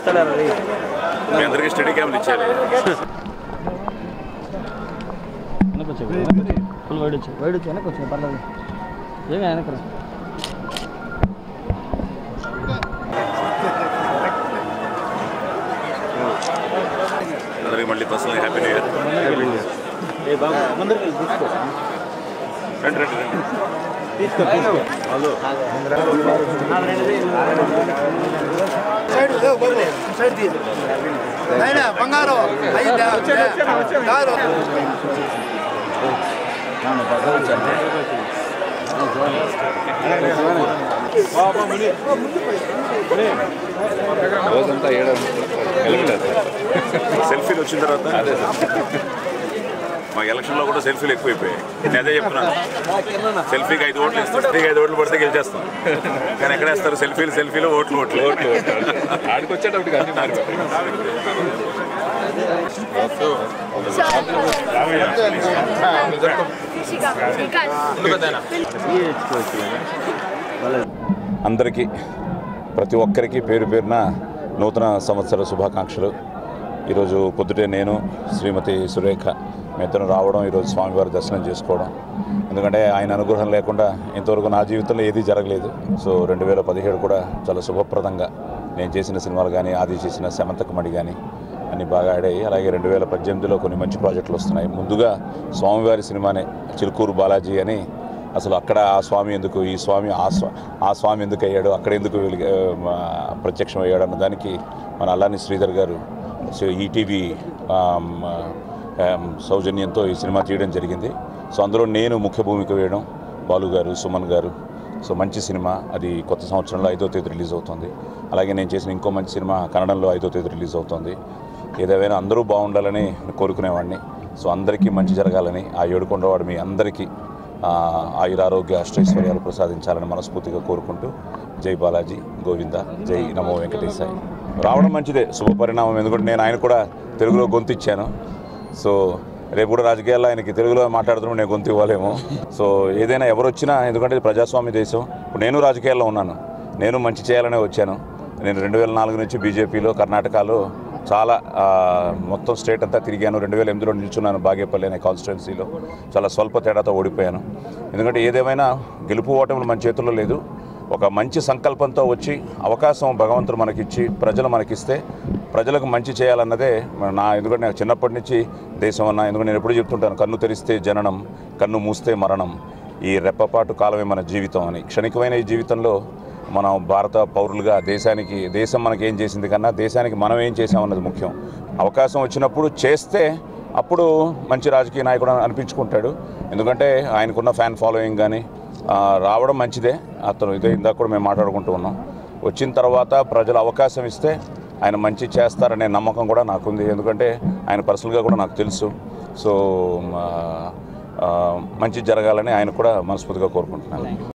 చేస్తాడు అది మీ అందరికీ స్టడీ క్యామ్లు ఇచ్చారు వెనక్కి వచ్చాయి ఫుల్ వైడ్ వచ్చాయి వైడ్ వచ్చి వెనక్కి వచ్చాయి పర్లేదు ఏమి వెనక అందరికీ మళ్ళీ పర్సనల్ హ్యాపీ న్యూ ఇయర్ రండి రండి రండి సైడ్ లేవు బాబు సైడ్ తీయదు అయినా బంగారం అయిందా కాదు రోజంతా ఏడు సెల్ఫీలు వచ్చిన తర్వాత అదే మా ఎలక్షన్లో కూడా సెల్ఫీలు ఎక్కువైపోయాయి నేను అదే చెప్తున్నాను సెల్ఫీకి ఐదు ఓట్లు ఇస్తే ఫ్రీగా ఐదు ఓట్లు పడితే గెలిచేస్తాం కానీ ఎక్కడ వేస్తారు సెల్ఫీలు సెల్ఫీలు ఓట్లు ఓట్లు ఓట్లు ఆడికి వచ్చేటప్పుడు అన్ని మారిపోతాయి అందరికీ ప్రతి ఒక్కరికి పేరు పేరున నూతన సంవత్సర శుభాకాంక్షలు ఈరోజు పొద్దుటే నేను శ్రీమతి సురేఖ మేతను రావడం ఈరోజు స్వామివారి దర్శనం చేసుకోవడం ఎందుకంటే ఆయన అనుగ్రహం లేకుండా ఇంతవరకు నా జీవితంలో ఏదీ జరగలేదు సో రెండు వేల పదిహేడు కూడా చాలా శుభప్రదంగా నేను చేసిన సినిమాలు కానీ ఆది చేసిన శమంతకమణి కానీ అన్ని బాగా ఆడాయి అలాగే రెండు వేల పద్దెనిమిదిలో కొన్ని మంచి ప్రాజెక్టులు వస్తున్నాయి ముందుగా స్వామివారి సినిమానే చిలుకూరు బాలాజీ అని అసలు అక్కడ ఆ స్వామి ఎందుకు ఈ స్వామి ఆ స్వా ఆ స్వామి ఎందుకు అయ్యాడు అక్కడ ఎందుకు వెలిగి- ఆ, మా ప్రత్యక్షం అయ్యాడు అన్న దానికి మన అల్లాని శ్రీధర్ గారు సో ఈటీవీ ఆమ్, ఆమ్, సౌజన్యంతో ఈ సినిమా తీయడం జరిగింది సో అందులో నేను ముఖ్య భూమిక వేయడం బాలు గారు సుమన్ గారు సో మంచి సినిమా అది కొత్త సంవత్సరంలో ఐదో తేదీ రిలీజ్ అవుతుంది అలాగే నేను చేసిన ఇంకో మంచి సినిమా కన్నడంలో ఐదో తేదీ రిలీజ్ అవుతుంది ఏదేమైనా అందరూ బాగుండాలని కోరుకునేవాడిని సో అందరికీ మంచి జరగాలని ఆ ఏడుకొండవాడు మీ అందరికీ ఆ, ఆయురారోగ్య అష్టైశ్వర్యాలు ప్రసాదించాలని మనస్ఫూర్తిగా కోరుకుంటూ జై బాలాజీ గోవింద జై నమో వెంకటేశాయ రావడం మంచిదే శుభ పరిణామం ఎందుకంటే నేను ఆయన కూడా తెలుగులో గొంతు ఇచ్చాను సో రేపు కూడా రాజకీయాల్లో ఆయనకి తెలుగులో మాట్లాడుతున్నాం నేను గొంతు ఇవ్వలేము సో ఏదైనా ఎవరు వచ్చినా ఎందుకంటే ఇది ప్రజాస్వామ్య దేశం ఇప్పుడు నేను రాజకీయాల్లో ఉన్నాను నేను మంచి చేయాలనే వచ్చాను నేను రెండు వేల నాలుగు నుంచి బీజేపీలో కర్ణాటకలో చాలా ఆ, మొత్తం స్టేట్ అంతా తిరిగాను రెండు వేల ఎనిమిదిలో నిల్చున్నాను బాగేపల్లి అనే కాన్స్టిట్యున్సీలో చాలా స్వల్ప తేడాతో ఓడిపోయాను ఎందుకంటే ఏదేమైనా గెలుపు ఓటములు మన చేతుల్లో లేదు ఒక మంచి సంకల్పంతో వచ్చి అవకాశం భగవంతుడు మనకిచ్చి ప్రజలు మనకిస్తే ప్రజలకు మంచి చేయాలన్నదే మన- నా ఎందుకంటే నాకు చిన్నప్పటి నుంచి దేశం అన్న ఎందుకంటే నేను ఎప్పుడు చెప్తుంటాను కన్ను తెరిస్తే జననం కన్ను మూస్తే మరణం ఈ రెప్పపాటు కాలమే మన జీవితం అని క్షణికమైన ఈ జీవితంలో మనం భారత పౌరులుగా దేశానికి దేశం మనకి ఏం చేసింది కన్నా దేశానికి మనం ఏం చేసామన్నది ముఖ్యం అవకాశం వచ్చినప్పుడు చేస్తే అప్పుడు మంచి రాజకీయ నాయకుడు అని అనిపించుకుంటాడు ఎందుకంటే ఆయనకున్న ఫ్యాన్ ఫాలోయింగ్ కానీ ఆ, రావడం మంచిదే అతను ఇదే ఇందాక కూడా మేము మాట్లాడుకుంటూ ఉన్నాం వచ్చిన తర్వాత ప్రజలు అవకాశం ఇస్తే ఆయన మంచి చేస్తారనే నమ్మకం కూడా నాకుంది ఎందుకంటే ఆయన పర్సనల్గా కూడా నాకు తెలుసు సో ఆ, ఆ, మంచి జరగాలని ఆయన కూడా మనస్ఫూర్తిగా కోరుకుంటున్నాను